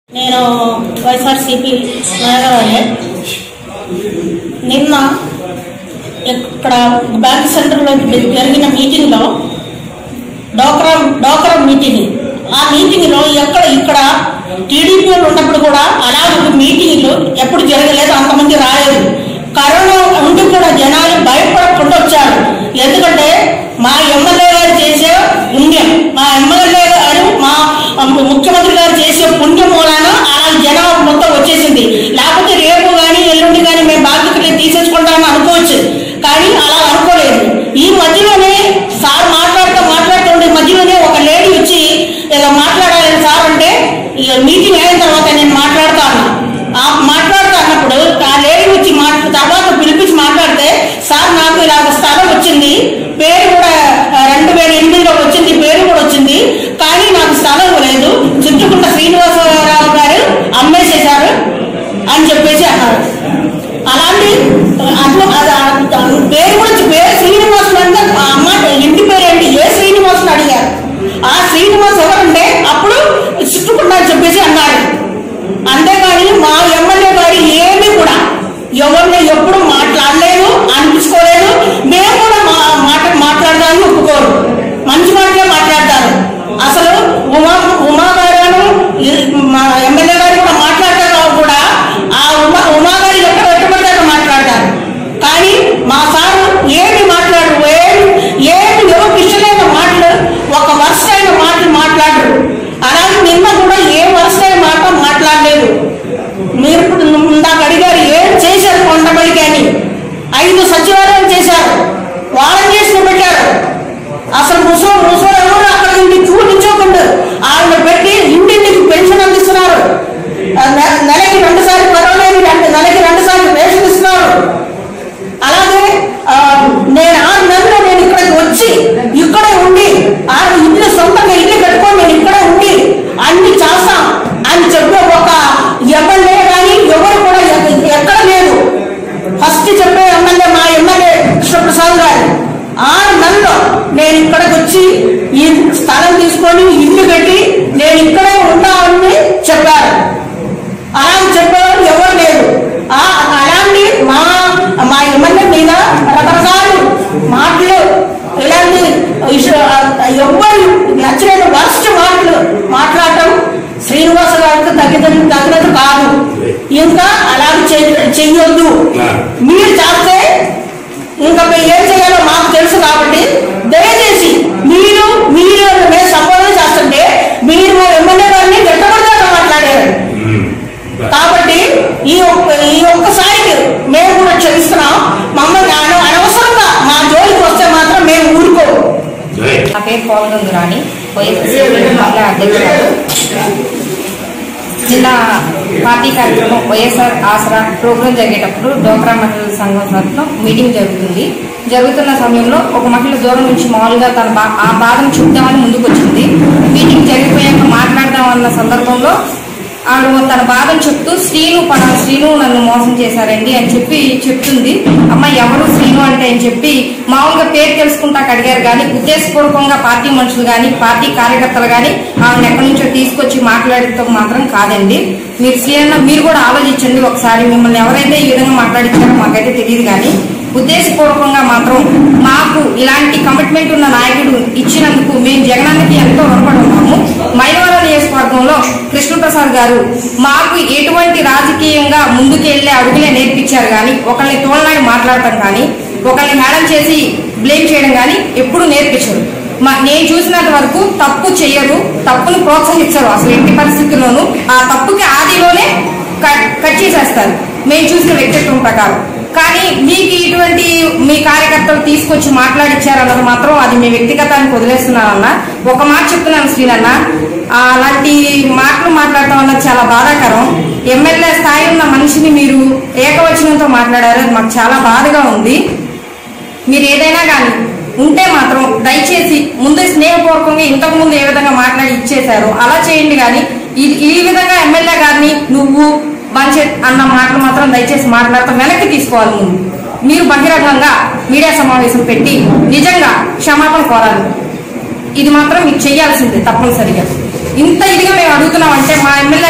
నేను వైఎస్ఆర్సీపీ మేఘరాజే నిన్న ఇక్కడ బ్యాంక్ సెంటర్లో జరిగిన మీటింగ్లో డోక్రా డోక్రా మీటింగ్ ఆ మీటింగ్లో ఎక్కడ ఇక్కడ టీడీపీ వాళ్ళు ఉన్నప్పుడు కూడా అలాంటి మీటింగ్లు ఎప్పుడు జరగలేదు అంతమంది రాలేదు కరోనా ఉండి కూడా జనాలు భయపడకుండా వచ్చారు ఎందుకంటే మా ఎమ్మెల్యే గారు చేసే పుణ్యం మా ఎమ్మెల్యే గారు మా ముఖ్యమంత్రి గారు చేసే పుణ్యం మూలాన అలా జనాలు మొత్తం వచ్చేసింది లేకపోతే రేపు కానీ ఎల్లుండి కానీ మేము బాధ్యతలు తీసేసుకుంటామని అనుకోవచ్చు కానీ అలా అనుకోలేదు ఈ మధ్యలోనే సార్ మాట్లాడుతూ మాట్లాడుతుండే మధ్యలోనే ఒక లేడీ వచ్చి ఏదో మాట్లాడాలని సార్ అంటే ఇక మీటింగ్ అయిన తర్వాత నేను మాట్లాడతాను ఆ మాట్లాడుతా అన్నప్పుడు ఆ లేడీ వచ్చి మాట్లా తర్వాత పిలిపించి మాట్లాడితే సార్ నాకు ఇలా ఒక స్థలం వచ్చింది పేరు కూడా ఆ, రెండు వేల ఎనిమిదిలో వచ్చింది పేరు కూడా వచ్చింది కానీ నాకు స్థలం లేదు చుట్టుకున్న శ్రీనివాసరావు గారు అమ్మేసేశారు అని చెప్పేసి అన్నారు అలాంటి అట్లా అది- అది- పేరు కూడా వచ్చి- పేరు శ్రీనివాసులు అంటే ఆ అమ్మ ఇంటి పేరు ఏంటి ఏ శ్రీనివాసులు అడిగారు ఆ శ్రీనివాస్ ఎవరంటే అప్పుడు చుట్టుకుండా అని చెప్పేసి అన్నారు అంతేగాని మా ఎమ్మెల్యే గారు ఏమీ కూడా ఎవరిని ఎప్పుడు మాట్లాడలేదు అనిపించుకోలేదు మేము కూడా మా మాట మాట్లాడడానికి ఒప్పుకోరు మంచి మాటలే మాట్లాడతారు అసలు ఉమా ఉమా గారు మా ఎమ్మెల్యే గారు కూడా మాట్లాడతారు కూడా ఆ ఉమా ఉమా గారు ఎక్కడ పెట్టుబడి అక్కడ మాట్లాడతారు కానీ మా సారు ఏమి మాట్లాడరు ఏమి ఏమి ఎవరికి ఇష్టమైన మాటలు ఒక వరుస అయిన మాటలు మాట్లాడరు అలాగే నిన్న కూడా ఏ వరుస అయిన మాట మాట్లాడలేదు మీరు ఇప్పుడు ఇందాక అడిగారు ఏం చేశారు కొండబడికి అని ఐదు సచివాలయం చేశారు వాళ్ళని చేసిన పెట్టారు అసలు ముసో ముసో ఎవరు అక్కడ ఇంటి క్యూ నిల్చోకుండా ఆయన పెట్టి ఇంటింటికి పెన్షన్ అందిస్తున్నారు ఆ నె- నెలకి రెండు సార్లు పర్వాలేదు రెండు నెలకి రెండు సార్లు రేషన్ ఇస్తున్నారు అలాగే ఆ, నేను ఆరు నెలలు నేను ఇక్కడికి వచ్చి ఇక్కడే ఉండి ఆ ఇల్లు సొంతంగా ఇల్లు కట్టుకొని నేను ఇక్కడే ఉండి అన్ని చేస్తాం అని చెప్పే ఒక ఎమ్మెల్యే కానీ ఎవరు కూడా ఎక్క- ఎక్కడ లేదు ఫస్ట్ చెప్పే ఎమ్మెల్యే మా ఎమ్మెల్యే కృష్ణప్రసాద్ గారు ఆరు నెలలు నేను ఇక్కడికి వచ్చి ఈ స్థలం తీసుకొని ఇల్లు కట్టి నేను ఇక్కడే ఉంటామని చెప్పారు అలా చెప్పేవారు ఎవరు లేరు ఆ అలాంటి మా మా ఎమ్మెల్యే మీద రకరకాలు మాటలు ఇలాంటి ఇష్ట- ఎవ్వరు నచ్చలేని వర్స్ట్ మాటలు మాట్లాడటం శ్రీనివాస గారికి తగ్గిన తగినది కాదు ఇంకా అలాగే చెయ్య- చెయ్యొద్దు మీరు చేస్తే ఇంకా మేము ఏం చేయాలో మాకు తెలుసు కాబట్టి దయచేసి మీరు మీరు మేము సంబోధన చేస్తుంటే మీరు మా ఎమ్మెల్యే గారిని గట్టబడిగా మాట్లాడారు కాబట్టి ఈ ఒక్క ఈ ఒక్కసారికి మేము కూడా క్షమిస్తున్నాం మమ్మల్ని అన- అనవసరంగా మా జోలికి వస్తే మాత్రం మేము ఊరుకోము నా పేరు పౌర్ణమి రాణి వైఎస్ఆర్ మహిళా అధ్యక్షురాలు నిన్న పార్టీ కార్యక్రమం వైఎస్ఆర్ ఆసరా ప్రోగ్రాం జరిగేటప్పుడు డోక్రా మహిళల సంఘం తరఫున మీటింగ్ జరుగుతుంది జరుగుతున్న సమయంలో ఒక మహిళ దూరం నుంచి మామూలుగా తన బా ఆ బాధను చెప్దామని ముందుకు వచ్చింది మీటింగ్ జరిగిపోయాక మాట్లాడదామన్న సందర్భంలో ఆవిడ తన బాధను చెప్తూ శ్రీను పలా శ్రీను నన్ను మోసం చేశారండి అని చెప్పి చెప్తుంది అమ్మ ఎవరు శ్రీను అంటే అని చెప్పి మామూలుగా పేరు తెలుసుకుంటాక అడిగారు కానీ ఉద్దేశపూర్వకంగా పార్టీ మనుషులు కానీ పార్టీ కార్యకర్తలు కానీ ఆవిడని ఎక్కడి నుంచో తీసుకొచ్చి మాట్లాడటం మాత్రం కాదండి మీరు శ్రీరన్న మీరు కూడా ఆలోచించండి ఒకసారి మిమ్మల్ని ఎవరైతే ఈ విధంగా మాట్లాడించారో మాకైతే తెలియదు కానీ ఉద్దేశపూర్వకంగా మాత్రం మాకు ఇలాంటి కమిట్మెంట్ ఉన్న నాయకుడు ఇచ్చినందుకు మేము జగనానికి ఎంతో రుణపడి ఉన్నాము మైలవరం నియోజకవర్గంలో కృష్ణప్రసాద్ గారు మాకు ఎటువంటి రాజకీయంగా ముందుకెళ్లే అడుగులే నేర్పించారు కానీ ఒకరిని తోలనాడి మాట్లాడటం కానీ ఒకరిని హేళన చేసి బ్లేమ్ చేయడం కానీ ఎప్పుడు నేర్పించరు మా నేను చూసినంత వరకు తప్పు చెయ్యరు తప్పును ప్రోత్సహించరు అసలు ఎట్టి పరిస్థితుల్లోనూ ఆ తప్పుకి ఆదిలోనే కట్ కట్ చేసేస్తారు మేము చూసిన వ్యక్తిత్వం ప్రకారం కానీ మీకు ఇటువంటి మీ కార్యకర్తలు తీసుకొచ్చి మాట్లాడిచ్చారన్నది మాత్రం అది మీ వ్యక్తిగతానికి వదిలేస్తున్నానన్న ఒక మాట చెప్తున్నాను శ్రీనన్న ఆ, అలాంటి మాటలు మాట్లాడటం అన్నది చాలా బాధాకరం ఎమ్మెల్యే స్థాయి ఉన్న మనిషిని మీరు ఏకవచనంతో మాట్లాడారు అది మాకు చాలా బాధగా ఉంది మీరు ఏదైనా కానీ ఉంటే మాత్రం దయచేసి ముందు స్నేహపూర్వకంగా ఇంతకు ముందు ఏ విధంగా మాట్లాడి ఇచ్చేశారు అలా చేయండి కానీ ఈ- ఈ విధంగా ఎమ్మెల్యే గారిని నువ్వు మంచి అన్న మాటలు మాత్రం దయచేసి మాట్లాడతాం వెనక్కి తీసుకోవాలి ముందు మీరు బహిరంగంగా మీడియా సమావేశం పెట్టి నిజంగా క్షమాపణ కోరాలి ఇది మాత్రం మీకు చేయాల్సిందే తప్పనిసరిగా ఇంత ఇదిగా మేము అడుగుతున్నాం అంటే మా ఎమ్మెల్యే